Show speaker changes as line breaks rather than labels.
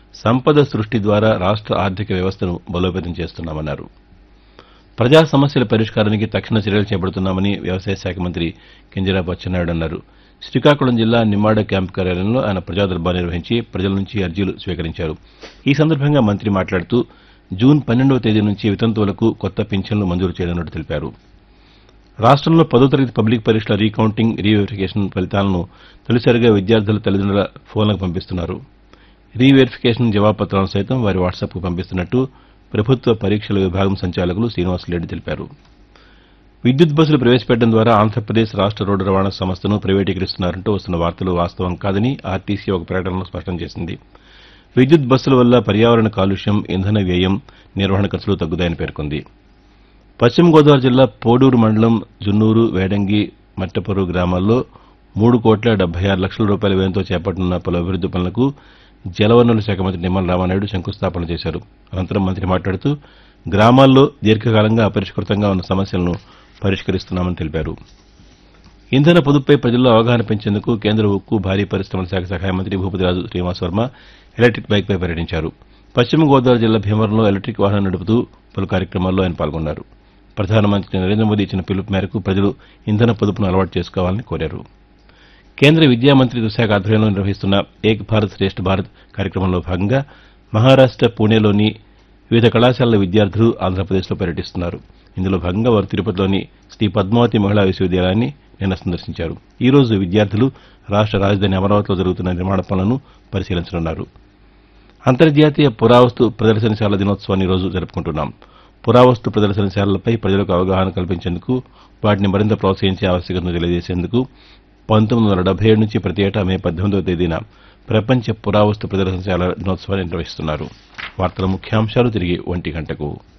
సంపద సృష్టి ద్వారా రాష్ట్ర ఆర్థిక వ్యవస్థను బలోపేతం చేస్తున్నామన్నారు ప్రజా సమస్యల పరిష్కారానికి తక్షణ చర్యలు చేపడుతున్నామని వ్యవసాయ శాఖ మంత్రి కింజరాపు అచ్చెన్నాయుడు అన్నారు శ్రీకాకుళం జిల్లా నిమ్మాడ క్యాంపు కార్యాలయంలో ఆయన ప్రజాదర్బార్ నిర్వహించి ప్రజల నుంచి అర్జీలు స్వీకరించారు ఈ సందర్భంగా మంత్రి మాట్లాడుతూ జూన్ పన్నెండవ తేదీ నుంచి వితంతువులకు కొత్త పింఛన్లు మంజూరు చేయనున్నట్టు తెలిపారు రాష్ట్రంలో పదో తరగతి పబ్లిక్ పరీక్షల రీకౌంటింగ్ రీవెరిఫికేషన్ ఫలితాలను తొలిసారిగా విద్యార్థుల తల్లిదండ్రుల ఫోన్లకు పంపిస్తున్నారు రీవెరిఫికేషన్ జవాబుపత్రాలను సైతం వారి వాట్సాప్కు పంపిస్తున్నట్టు ప్రభుత్వ పరీక్షల విభాగం సంచాలకులు శ్రీనివాసరెడ్డి తెలిపారు విద్యుత్ బస్సులు ప్రవేశపెట్టడం ద్వారా ఆంధ్రప్రదేశ్ రాష్ట్ర రోడ్డు రవాణా సంస్థను ప్రైవేటీకరిస్తున్నారంటూ వస్తున్న వార్తలు వాస్తవం కాదని ఆర్టీసీ ఒక ప్రకటనలో స్పష్టం చేసింది విద్యుత్ బస్సుల వల్ల పర్యావరణ కాలుష్యం ఇంధన వ్యయం నిర్వహణ ఖర్చులు తగ్గుతాయని పేర్కొంది పశ్చిమ గోదావరి జిల్లా పోడూరు మండలం జున్నూరు వేడంగి మట్టపర్రు గ్రామాల్లో మూడు కోట్ల డెబ్బై ఆరు లక్షల రూపాయల వ్యయంతో చేపట్టనున్న పలు అభివృద్ది పనులకు జలవనరుల శాఖ మంత్రి నిమ్మల రామానాయుడు శంకుస్థాపన చేశారు అనంతరం మంత్రి మాట్లాడుతూ గ్రామాల్లో దీర్ఘకాలంగా అపరిష్కృతంగా ఉన్న సమస్యలను పరిష్కరిస్తున్నామని తెలిపారు ఇంధన పొదుపుపై ప్రజల్లో అవగాహన పెంచేందుకు కేంద్ర ఉక్కు భారీ పరిశ్రమల శాఖ సహాయ మంత్రి భూపతిరాజు శ్రీనివాస్ వర్మ ఎలక్టిక్ బైక్పై పర్యటించారు పశ్చిమ గోదావరి జిల్లా భీమవరంలో ఎలక్టిక్ వాహనం నడుపుతూ పలు కార్యక్రమాల్లో ఆయన పాల్గొన్నారు ప్రధానమంత్రి నరేంద్ర మోదీ ఇచ్చిన పిలుపు మేరకు ప్రజలు ఇంధన పొదుపును అలవాటు చేసుకోవాలని కోరారు కేంద్ర విద్యా మంత్రిత్వ శాఖ ఆధ్వర్యంలో నిర్వహిస్తున్న ఏక్ భారత్ శ్రేష్ఠ భారత్ కార్యక్రమంలో భాగంగా మహారాష్ట పూణేలోని వివిధ కళాశాలల విద్యార్థులు ఆంధ్రప్రదేశ్లో పర్యటిస్తున్నారు ఇందులో భాగంగా వారు తిరుపతిలోని శ్రీ పద్మావతి మహిళా విశ్వవిద్యాలయాన్ని నిన్న సందర్శించారు ఈ రోజు విద్యార్థులు రాష్ట రాజధాని అమరావతిలో జరుగుతున్న నిర్మాణ పనులను పరిశీలించనున్నారు అంతర్జాతీయ పురావస్తు ప్రదర్శనశాల దినోత్సవాన్ని ఈ రోజు జరుపుకుంటున్నాం పురావస్తు ప్రదర్శనశాలలపై ప్రజలకు అవగాహన కల్పించేందుకు వాటిని మరింత ప్రోత్సహించే ఆవశ్యకతను తెలియజేసేందుకు పంతొమ్మిది వందల డెబ్బై ఏడు నుంచి ప్రతి ఏటా మే పద్దెనిమిదవ తేదీన ప్రపంచ పురావస్తు ప్రదర్శనశాల దినోత్సవాన్ని నిర్వహిస్తున్నారు వార్తల ముఖ్యాంశాలు తిరిగి ఒంటి గంటకు